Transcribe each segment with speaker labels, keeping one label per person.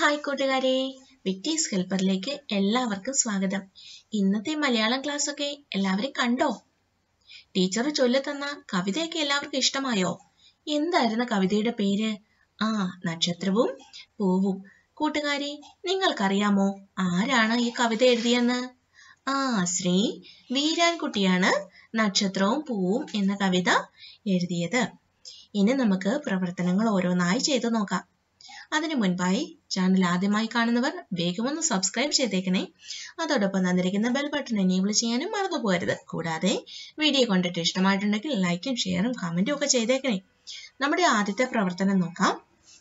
Speaker 1: hi കൂട്ടുകാരെ വിക്ടീസ് ഹെൽപ്പറിലേക്ക് എല്ലാവർക്കും സ്വാഗതം ഇന്നത്തെ മലയാളം ക്ലാസ് ഒക്കെ എല്ലാവരും കണ്ടോ ടീച്ചർ ചൊല്ലത്തന്ന കവിതയൊക്കെ എല്ലാവർക്കും ഇഷ്ടമായോ എന്തായിരുന്നു കവിതയുടെ പേര് ആ നക്ഷത്രവും പൂവും കൂട്ടുകാരെ നിങ്ങൾക്കറിയാമോ ആരാണ് ഈ കവിത എഴുതിയെന്ന് ആ ശ്രീ വീരാൻകുട്ടിയാണ് നക്ഷത്രവും പൂവും എന്ന കവിത എഴുതിയത് ഇനി നമുക്ക് പ്രവർത്തനങ്ങൾ ഓരോന്നായി ചെയ്തു നോക്കാം അതിനു മുൻപായി ചാനൽ ആദ്യമായി കാണുന്നവർ വേഗം ഒന്ന് സബ്സ്ക്രൈബ് ചെയ്തേക്കണേ അതോടൊപ്പം തന്നിരിക്കുന്ന ബെൽ ബട്ടൺ എനേബിൾ ചെയ്യാനും മറന്നു പോകരുത് കൂടാതെ വീഡിയോ കണ്ടിട്ട് ഇഷ്ടമായിട്ടുണ്ടെങ്കിൽ ലൈക്കും ഷെയറും കമന്റും ഒക്കെ ചെയ്തേക്കണേ നമ്മുടെ ആദ്യത്തെ പ്രവർത്തനം നോക്കാം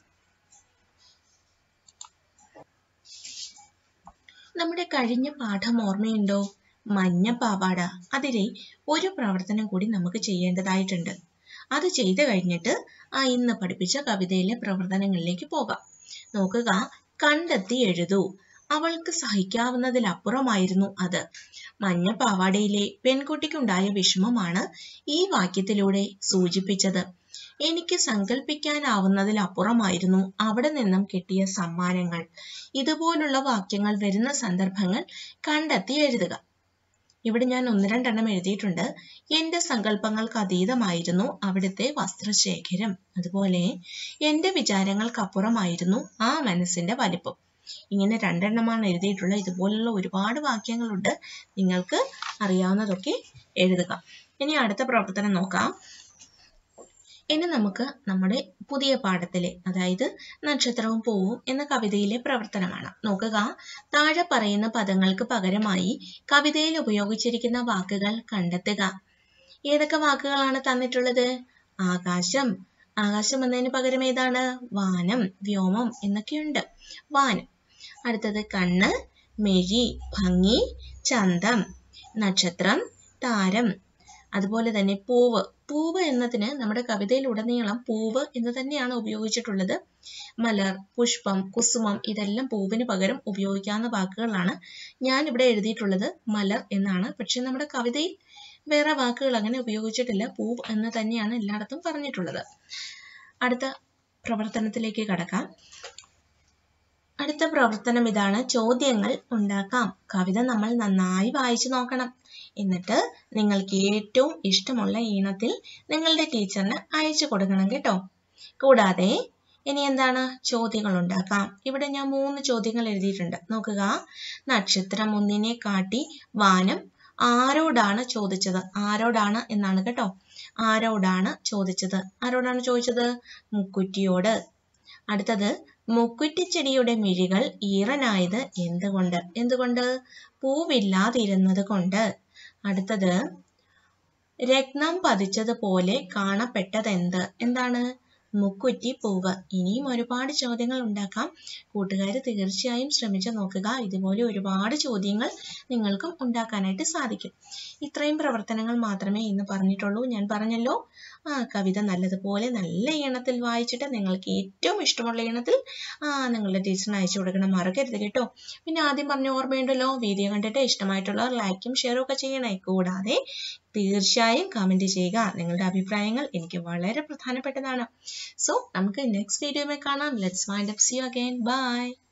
Speaker 1: നമ്മുടെ കഴിഞ്ഞ പാഠം ഓർമ്മയുണ്ടോ മഞ്ഞ പാവാട അതിലെ ഒരു പ്രവർത്തനം കൂടി നമുക്ക് ചെയ്യേണ്ടതായിട്ടുണ്ട് അത് ചെയ്തു കഴിഞ്ഞിട്ട് ആ ഇന്ന് പഠിപ്പിച്ച കവിതയിലെ പ്രവർത്തനങ്ങളിലേക്ക് പോകാം നോക്കുക കണ്ടെത്തി എഴുതൂ അവൾക്ക് സഹിക്കാവുന്നതിലപ്പുറമായിരുന്നു അത് മഞ്ഞ പാവാടയിലെ പെൺകുട്ടിക്കുണ്ടായ വിഷമമാണ് ഈ വാക്യത്തിലൂടെ സൂചിപ്പിച്ചത് എനിക്ക് സങ്കല്പിക്കാനാവുന്നതിലപ്പുറമായിരുന്നു അവിടെ നിന്നും കിട്ടിയ സമ്മാനങ്ങൾ ഇതുപോലുള്ള വാക്യങ്ങൾ വരുന്ന സന്ദർഭങ്ങൾ കണ്ടെത്തി എഴുതുക ഇവിടെ ഞാൻ ഒന്ന് രണ്ടെണ്ണം എഴുതിയിട്ടുണ്ട് എന്റെ സങ്കല്പങ്ങൾക്ക് അതീതമായിരുന്നു അവിടുത്തെ വസ്ത്രശേഖരം അതുപോലെ എന്റെ വിചാരങ്ങൾക്കപ്പുറമായിരുന്നു ആ മനസ്സിന്റെ വലിപ്പം ഇങ്ങനെ രണ്ടെണ്ണമാണ് എഴുതിയിട്ടുള്ളത് ഇതുപോലുള്ള ഒരുപാട് വാക്യങ്ങളുണ്ട് നിങ്ങൾക്ക് അറിയാവുന്നതൊക്കെ എഴുതുക ഇനി അടുത്ത പ്രവർത്തനം നോക്കാം ഇനി നമുക്ക് നമ്മുടെ പുതിയ പാഠത്തിലെ അതായത് നക്ഷത്രവും പൂവും എന്ന കവിതയിലെ പ്രവർത്തനമാണ് നോക്കുക താഴെ പറയുന്ന പദങ്ങൾക്ക് പകരമായി കവിതയിൽ ഉപയോഗിച്ചിരിക്കുന്ന വാക്കുകൾ കണ്ടെത്തുക ഏതൊക്കെ വാക്കുകളാണ് തന്നിട്ടുള്ളത് ആകാശം ആകാശം എന്നതിന് പകരം ഏതാണ് വാനം വ്യോമം എന്നൊക്കെയുണ്ട് വാനം അടുത്തത് കണ്ണ് മെഴി ഭംഗി ചന്തം നക്ഷത്രം താരം അതുപോലെ തന്നെ പൂവ് പൂവ് എന്നതിന് നമ്മുടെ കവിതയിൽ ഉടനീളം പൂവ് എന്ന് തന്നെയാണ് ഉപയോഗിച്ചിട്ടുള്ളത് മലർ പുഷ്പം കുസുമം ഇതെല്ലാം പൂവിന് പകരം ഉപയോഗിക്കാവുന്ന വാക്കുകളാണ് ഞാൻ ഇവിടെ എഴുതിയിട്ടുള്ളത് മലർ എന്നാണ് പക്ഷെ നമ്മുടെ കവിതയിൽ വേറെ വാക്കുകൾ അങ്ങനെ ഉപയോഗിച്ചിട്ടില്ല പൂവ് എന്ന് തന്നെയാണ് എല്ലായിടത്തും പറഞ്ഞിട്ടുള്ളത് അടുത്ത പ്രവർത്തനത്തിലേക്ക് കടക്കാം അടുത്ത പ്രവർത്തനം ഇതാണ് ചോദ്യങ്ങൾ ഉണ്ടാക്കാം കവിത നമ്മൾ നന്നായി വായിച്ചു നോക്കണം എന്നിട്ട് നിങ്ങൾക്ക് ഏറ്റവും ഇഷ്ടമുള്ള ഈണത്തിൽ നിങ്ങളുടെ ടീച്ചറിന് അയച്ചു കൊടുക്കണം കേട്ടോ കൂടാതെ ഇനി എന്താണ് ചോദ്യങ്ങൾ ഉണ്ടാക്കാം ഇവിടെ ഞാൻ മൂന്ന് ചോദ്യങ്ങൾ എഴുതിയിട്ടുണ്ട് നോക്കുക നക്ഷത്രം ഒന്നിനെ കാട്ടി വാനം ആരോടാണ് ചോദിച്ചത് ആരോടാണ് എന്നാണ് കേട്ടോ ആരോടാണ് ചോദിച്ചത് ആരോടാണ് ചോദിച്ചത് മുക്കുറ്റിയോട് അടുത്തത് മുക്കുറ്റിച്ചെടിയുടെ മിഴികൾ ഈറനായത് എന്തുകൊണ്ട് എന്തുകൊണ്ട് പൂവില്ലാതിരുന്നത് കൊണ്ട് അടുത്തത് രത്നം പതിച്ചതുപോലെ കാണപ്പെട്ടതെന്ത് എന്താണ് മുക്കുറ്റി പൂവ് ഇനിയും ഒരുപാട് ചോദ്യങ്ങൾ ഉണ്ടാക്കാം കൂട്ടുകാർ തീർച്ചയായും ശ്രമിച്ചു നോക്കുക ഇതുപോലെ ഒരുപാട് ചോദ്യങ്ങൾ നിങ്ങൾക്കും ഉണ്ടാക്കാനായിട്ട് സാധിക്കും ഇത്രയും പ്രവർത്തനങ്ങൾ മാത്രമേ ഇന്ന് പറഞ്ഞിട്ടുള്ളൂ ഞാൻ പറഞ്ഞല്ലോ ആ കവിത നല്ലതുപോലെ നല്ല ഈണത്തിൽ വായിച്ചിട്ട് നിങ്ങൾക്ക് ഏറ്റവും ഇഷ്ടമുള്ള ഈണത്തിൽ ആ നിങ്ങളുടെ ടീച്ചറിന് അയച്ചു കൊടുക്കണം മറക്കരുത് കേട്ടോ പിന്നെ ആദ്യം പറഞ്ഞ ഓർമ്മയുണ്ടല്ലോ വീഡിയോ കണ്ടിട്ട് ഇഷ്ടമായിട്ടുള്ളവർ ലൈക്കും ഷെയറും ഒക്കെ ചെയ്യണേ കൂടാതെ തീർച്ചയായും കമന്റ് ചെയ്യുക നിങ്ങളുടെ അഭിപ്രായങ്ങൾ എനിക്ക് വളരെ പ്രധാനപ്പെട്ടതാണ് സോ നമുക്ക് നെക്സ്റ്റ് വീഡിയോയിൽ കാണാം let's find up see you again by